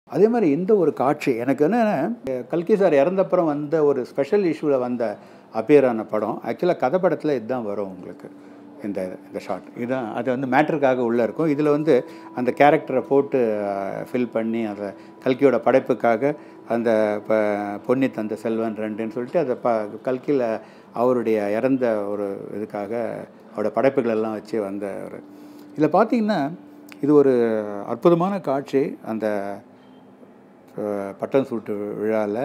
அதே மாதிரி இந்த ஒரு காட்சி எனக்கு என்ன கல்கி சார் இறந்தப்புறம் வந்த ஒரு ஸ்பெஷல் இஷ்யூவில் வந்த அப்பியர் ஆன படம் ஆக்சுவலாக கதை படத்தில் இதுதான் வரும் உங்களுக்கு இந்த இந்த ஷாட் இதுதான் அது வந்து மேட்ருக்காக உள்ளே இருக்கும் இதில் வந்து அந்த கேரக்டரை போட்டு ஃபில் பண்ணி அந்த கல்கியோட படைப்புக்காக அந்த இப்போ பொன்னி தந்த செல்வன் ரெண்டுன்னு சொல்லிட்டு அதை ப கல்கியில் அவருடைய இறந்த ஒரு இதுக்காக அவரோட படைப்புகள் எல்லாம் வச்சு வந்த ஒரு இதில் பார்த்தீங்கன்னா இது ஒரு அற்புதமான காட்சி அந்த அஹ், பட்டம் சூட்டு விழாவில்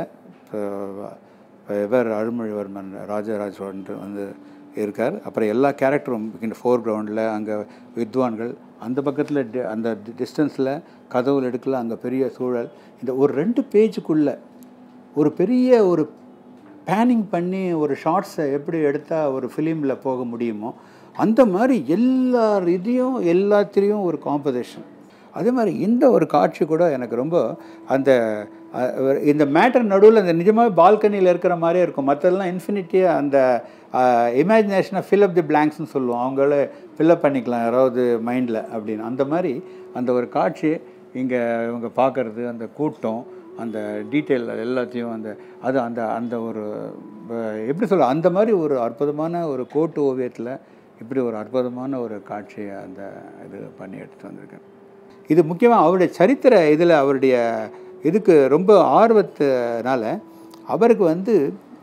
இவர் அருள்மொழிவர்மன் ராஜராஜ சோழன் வந்து இருக்கார் அப்புறம் எல்லா கேரக்டரும் இந்த ஃபோர் கிரவுண்டில் அங்கே வித்வான்கள் அந்த பக்கத்தில் டி- அந்த டிஸ்டன்ஸில் கதவுல எடுக்கல அங்கே பெரிய சூழல் இந்த ஒரு ரெண்டு பேஜுக்குள்ளே ஒரு பெரிய ஒரு பேனிங் பண்ணி ஒரு ஷார்ட்ஸை எப்படி எடுத்தால் ஒரு ஃபிலிமில் போக முடியுமோ அந்த மாதிரி எல்லா இதையும் எல்லாத்திலையும் ஒரு காம்படிஷன் அதே மாதிரி இந்த ஒரு காட்சி கூட எனக்கு ரொம்ப அந்த அஹ், ஒரு- இந்த மேட்டர் நடுவில் அந்த நிஜமாவே பால்கனியில் இருக்கிற மாதிரியே இருக்கும் மற்றதெல்லாம் இன்ஃபினிட்டியாக அந்த இமேஜினேஷனை ஃபில் அப் தி பிளாங்க்ஸ்னு சொல்லுவோம் அவங்களே ஃபில்அப் பண்ணிக்கலாம் யாராவது மைண்டில் அப்படின்னு அந்த மாதிரி அந்த ஒரு காட்சி இங்கே இவங்க பார்க்குறது அந்த கூட்டம் அந்த டீட்டெயில் எல்லாத்தையும் அந்த அது அந்த அந்த ஒரு அஹ், எப்படி சொல்ல அந்த மாதிரி ஒரு அற்புதமான ஒரு கோட்டு ஓவியத்தில் இப்படி ஒரு அற்புதமான ஒரு காட்சியை அந்த இது பண்ணி எடுத்துகிட்டு வந்திருக்கேன் இது முக்கியமாக அவருடைய சரித்திர இதில் அவருடைய இதுக்கு ரொம்ப ஆர்வத்தினால அவருக்கு வந்து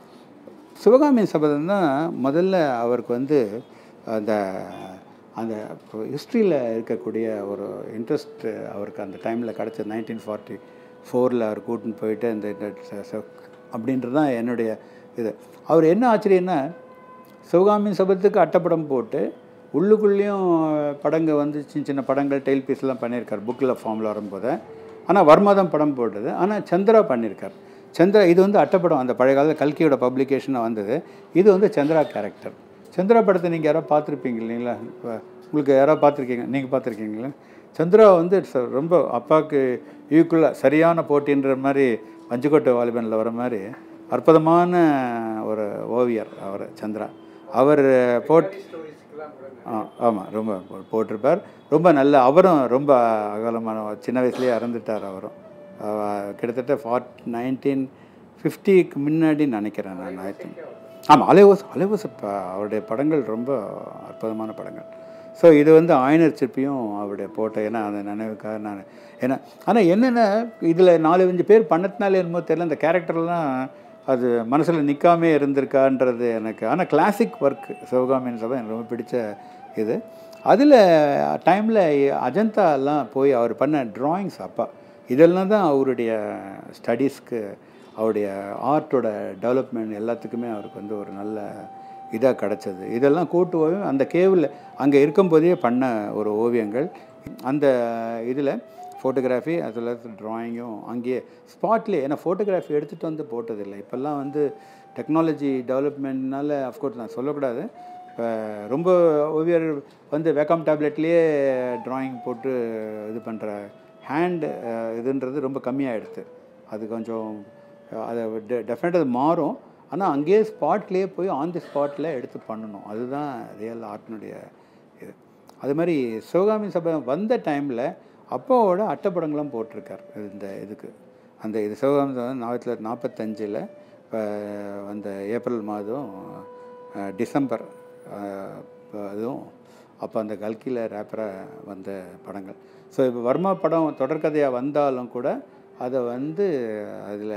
சிவகாமி சபதம் தான் முதல்ல அவருக்கு வந்து அந்த அந்த ஹிஸ்ட்ரியில் இருக்கக்கூடிய ஒரு இன்ட்ரெஸ்ட் அவருக்கு அந்த டைமில் கிடச்சது நைன்டீன் ஃபார்ட்டி ஃபோரில் அவர் கூட்டின்னு போயிட்டு இந்த இந்த ச- ச- அப்படின்றது தான் என்னுடைய இது அவர் என்ன ஆச்சரியன்னா சிவகாமி சபதத்துக்கு அட்டப்படம் போட்டு உள்ளுக்குள்ளேயும் படங்க வந்து சின்ன சின்ன படங்கள் டெய்ல் பீஸ்லாம் பண்ணியிருக்கார் புக்கில் ஃபார்மில் வரும்போது ஆனால் வர்மா தான் படம் போட்டது ஆனால் சந்திரா பண்ணியிருக்கார் சந்திரா இது வந்து அட்டப்படம் அந்த பழைய காலத்தில் கல்கியோட பப்ளிகேஷனாக வந்தது இது வந்து சந்திரா கேரக்டர் சந்திரா படத்தை நீங்கள் யாரோ பார்த்துருப்பீங்க இல்லைங்களா இப்போ உங்களுக்கு யாரோ பார்த்துருக்கீங்க நீங்கள் பார்த்துருக்கீங்களா சந்திரா வந்து it's a ரொம்ப அப்பாவுக்கு ஈக்குவலாக சரியான போட்டின்ற மாதிரி மஞ்சுக்கோட்டை வாலிபனில் வர மாதிரி அற்புதமான ஒரு ஓவியர் அவர் சந்திரா அவர் போட் ஆ ஆமாம் ரொம்ப போ- போட்டிருப்பார் ரொம்ப நல்ல அவரும் ரொம்ப அகலமான சின்ன வயசுலேயே இறந்துட்டார் அவரும் அவ- கிட்டத்தட்ட ஃபார்ட் நைன்டீன் ஃபிஃப்டிக்கு முன்னாடி நினைக்கிறேன் நான் ஐ திங்க் ஆமாம் அலைவாஸ் அலைவாஸ் அவருடைய படங்கள் ரொம்ப அற்புதமான படங்கள் ஸோ இது வந்து ஆயனர் சிற்பியும் அவருடைய போட்ட ஏன்னா அந்த நினைவுக்காக நான் ஏன்னா ஆனால் என்னென்ன இதில் நாலு அஞ்சு பேர் பண்ணதுனால என்னமோ தெரியல அந்த கேரக்டர்லாம் அது மனசில் நிற்காமே இருந்திருக்கான்றது எனக்கு ஆனால் கிளாசிக் ஒர்க் சிவகாமியின் சபை எனக்கு ரொம்ப பிடிச்ச இது அதில் டைமில் அஜந்தா எல்லாம் போய் அவர் பண்ண ட்ராயிங்ஸ் அப்பா இதெல்லாம் தான் அவருடைய ஸ்டடீஸ்க்கு அவருடைய ஆர்ட்டோட டெவலப்மெண்ட் எல்லாத்துக்குமே அவருக்கு வந்து ஒரு நல்ல இதாக கிடச்சது இதெல்லாம் கூட்டு ஓவியம் அந்த கேவில் அங்கே இருக்கும்போதே பண்ண ஒரு ஓவியங்கள் அந்த இதில் ஃபோட்டோகிராஃபி as well as ட்ராயிங்கும் அங்கேயே ஸ்பாட்லேயே ஏன்னா ஃபோட்டோகிராஃபி எடுத்துகிட்டு வந்து போட்டதில்லை இப்போல்லாம் வந்து டெக்னாலஜி டெவலப்மெண்ட்னால அஃப்கோர்ஸ் நான் சொல்லக்கூடாது இப்போ ரொம்ப ஓவியர் வந்து வேக்காம் டேப்லெட்லேயே ட்ராயிங் போட்டு இது பண்ணுற ஹேண்ட் இதுன்றது ரொம்ப கம்மியாகிடுது அது கொஞ்சம் அதை டெஃபினட்டாக அது மாறும் ஆனால் அங்கேயே ஸ்பாட்லேயே போய் ஆன் தி ஸ்பாட்டில் எடுத்து பண்ணணும் அதுதான் ரியல் ஆர்ட்னுடைய இது அது மாதிரி சிவகாமி சபை வந்த டைமில் அப்பாவோட அட்டைப்படங்களும் போட்டிருக்கார் இந்த இதுக்கு அந்த இது சிவகாமி சபை ஆயிரத்தி தொள்ளாயிரத்தி நாற்பத்தஞ்சில் வந்த ஏப்ரல் மாதம் அஹ், டிசம்பர் அஹ், அதுவும் அப்போ அந்த கல்கியில் ரேப்பராக வந்த படங்கள் ஸோ இப்போ வர்மா படம் தொடர்கதையாக வந்தாலும் கூட அதை வந்து அதில்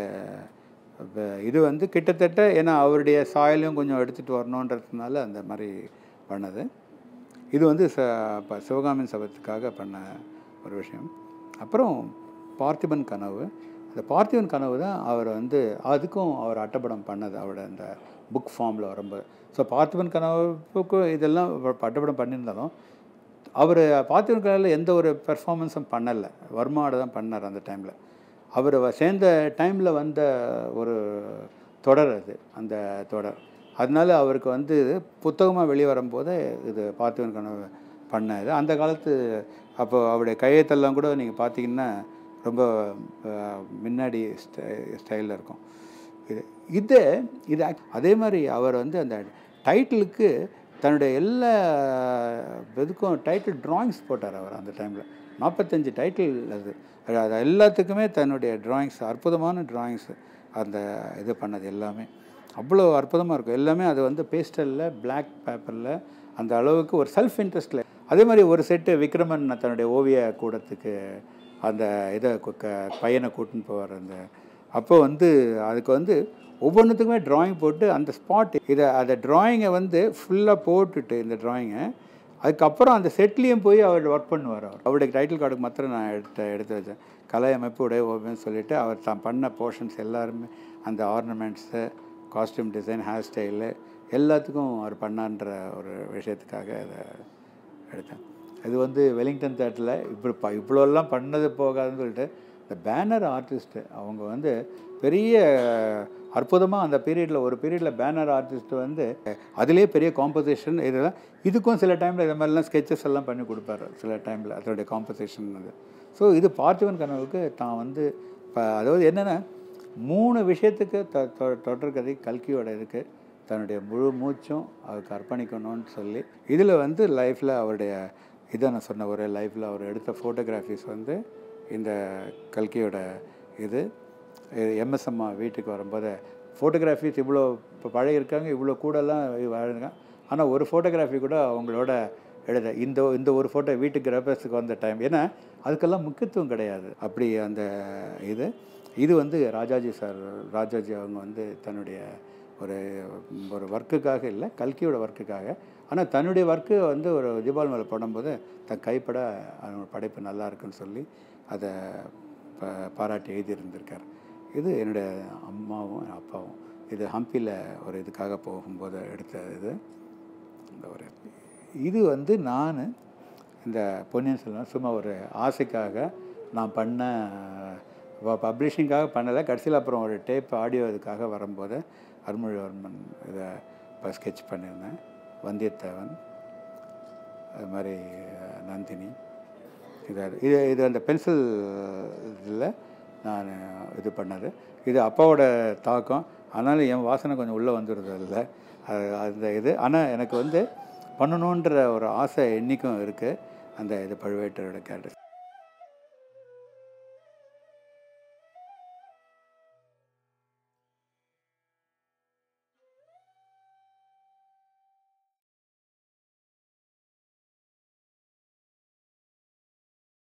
இது வந்து கிட்டத்தட்ட ஏன்னா அவருடைய சாயலையும் கொஞ்சம் எடுத்துகிட்டு வரணுன்றதுனால அந்த மாதிரி பண்ணது இது வந்து ச ப- சிவகாமியின் சபத்துக்காக பண்ண ஒரு விஷயம் அப்புறம் பார்த்திபன் கனவு அந்த பார்த்திபன் கனவு தான் அவர் வந்து அதுக்கும் அவர் அட்டப்படம் பண்ணது அவரோட அந்த புக் ஃபார்மில் வரும்போது ஸோ பார்த்திபன் கனவுக்கு இதெல்லாம் அவர் அட்டப்படம் பண்ணியிருந்தாலும் அவர் பார்த்திபன் கனவில் எந்த ஒரு பெர்ஃபார்மன்ஸும் பண்ணலை வர்மாவோட தான் பண்ணார் அந்த டைமில் அவர் சேர்ந்த டைமில் வந்த ஒரு தொடர் அது அந்த தொடர் அதனால அவருக்கு வந்து புத்தகமாக வெளியே வரும்போது இது பார்த்திபன் கனவு பண்ணது அந்த காலத்து அப்போ அவருடைய கையெழுத்தெல்லாம் கூட நீங்கள் பார்த்தீங்கன்னா ரொம்ப அஹ், முன்னாடி ஸ்டைலில் இருக்கும் இது இது இது act- அதே மாதிரி அவர் வந்து அந்த டைட்டிலுக்கு தன்னுடைய எல்லா இதுக்கும் டைட்டில் ட்ராயிங்ஸ் போட்டார் அவர் அந்த டைமில் நாற்பத்தஞ்சு டைட்டில் அது அது அது எல்லாத்துக்குமே தன்னுடைய டிராயிங்ஸ் அற்புதமான டிராயிங்ஸ் அந்த இது பண்ணது எல்லாமே அவ்வளோ அற்புதமாக இருக்கும் எல்லாமே அது வந்து பேஸ்டலில் Black பேப்பரில் அந்த அளவுக்கு ஒரு செல்ஃப் இன்ட்ரெஸ்டில் அதே மாதிரி ஒரு செட்டு விக்ரமன் தன்னுடைய ஓவிய கூடத்துக்கு அந்த இதை கு- க- பையனை கூட்டின்னு போவார் அந்த அப்போ வந்து அதுக்கு வந்து ஒவ்வொன்றுத்துக்குமே டிராயிங் போட்டு அந்த ஸ்பாட் இதை அந்த டிராயிங்கை வந்து ஃபுல்லாக போட்டுட்டு இந்த டிராயிங்கை அதுக்கப்புறம் அந்த செட்லேயும் போய் அவர் ஒர்க் பண்ணுவார் அவர் அவருடைய டைட்டில் கார்டுக்கு மாத்திரம் நான் எடுத்து எடுத்து வச்சேன் கலை அமைப்பு உடைய ஓவியம் சொல்லிட்டு அவர் தான் பண்ண போர்ஷன்ஸ் எல்லாருமே அந்த ornaments costume design hair style எல்லாத்துக்கும் அவர் பண்ணான்ற ஒரு விஷயத்துக்காக அதை எடுத்தேன் இது வந்து வெலிங்டன் தேட்டரில் இப்படி ப இவ்வளோலாம் பண்ணது போகாதுன்னு சொல்லிட்டு இந்த பேனர் ஆர்டிஸ்ட்டு அவங்க வந்து பெரிய அற்புதமாக அந்த பீரியடில் ஒரு பீரியடில் பேனர் ஆர்டிஸ்ட் வந்து அதிலே பெரிய காம்போசிஷன் இதெல்லாம் இதுக்கும் சில டைமில் இது மாதிரிலாம் ஸ்கெச்சஸ் எல்லாம் பண்ணி கொடுப்பாரு சில டைமில் அதோடைய காம்போசிஷன் அது ஸோ இது பார்த்திபன் கனவுக்கு தான் வந்து இப்போ அதாவது என்னென்னா மூணு விஷயத்துக்கு தொ தொ- தொடர்கதை கல்கியோட இதுக்கு தன்னுடைய முழு மூச்சும் அதுக்கு அர்ப்பணிக்கணும்னு சொல்லி இதில் வந்து லைஃப்பில் அவருடைய இதை நான் சொன்ன ஒரு லைஃப்பில் அவர் எடுத்த ஃபோட்டோகிராஃபிஸ் வந்து இந்த கல்கியோட இது எம்எஸ் அம்மா வீட்டுக்கு வரும்போது ஃபோட்டோகிராஃபிஸ் இவ்வளோ இப்போ பழைய இருக்காங்க இவ்வளோ கூடலாம் வாழ்ந்துங்க ஆனால் ஒரு ஃபோட்டோகிராஃபி கூட அவங்களோட எழுத இந்த இந்த ஒரு ஃபோட்டோ வீட்டுக்கு கிரபஸுக்கு வந்த டைம் ஏன்னா அதுக்கெல்லாம் முக்கியத்துவம் கிடையாது அப்படி அந்த இது இது வந்து ராஜாஜி சார் ராஜாஜி அவங்க வந்து தன்னுடைய ஒரு ஒரு ஒர்க்குக்காக இல்லை கல்கியோட ஒர்க்குக்காக ஆனால் தன்னுடைய ஒர்க்கு வந்து ஒரு தீபாவளி மேலே போடும்போது தன் கைப்பட அவனோட படைப்பு நல்லா இருக்குன்னு சொல்லி அதை ப பாராட்டி எழுதியிருந்திருக்கார் இது என்னுடைய அம்மாவும் என் அப்பாவும் இது ஹம்பியில் ஒரு இதுக்காக போகும்போது எடுத்த இது இந்த ஒரு இது வந்து நான் இந்த பொன்னியின் செல்வன் சும்மா ஒரு ஆசைக்காக நான் பண்ண பப்ளிஷிங்காக பண்ணலை கடைசியில் அப்புறம் ஒரு டேப் ஆடியோ இதுக்காக வரும்போது அருள்மொழிவர்மன் இதை இப்போ ஸ்கெட்ச் பண்ணியிருந்தேன் வந்தியத்தேவன் அது மாதிரி அஹ், நந்தினி இது இது இது அந்த பென்சில் இதில் நான் இது பண்ணது இது அப்பாவோட தாக்கம் ஆனாலும் என் வாசனை கொஞ்சம் உள்ளே வந்துடுறது இல்லை அது அந்த இது ஆனால் எனக்கு வந்து பண்ணணுன்ற ஒரு ஆசை என்றைக்கும் இருக்குது அந்த இது பழுவேட்டரோட கேரக்டர்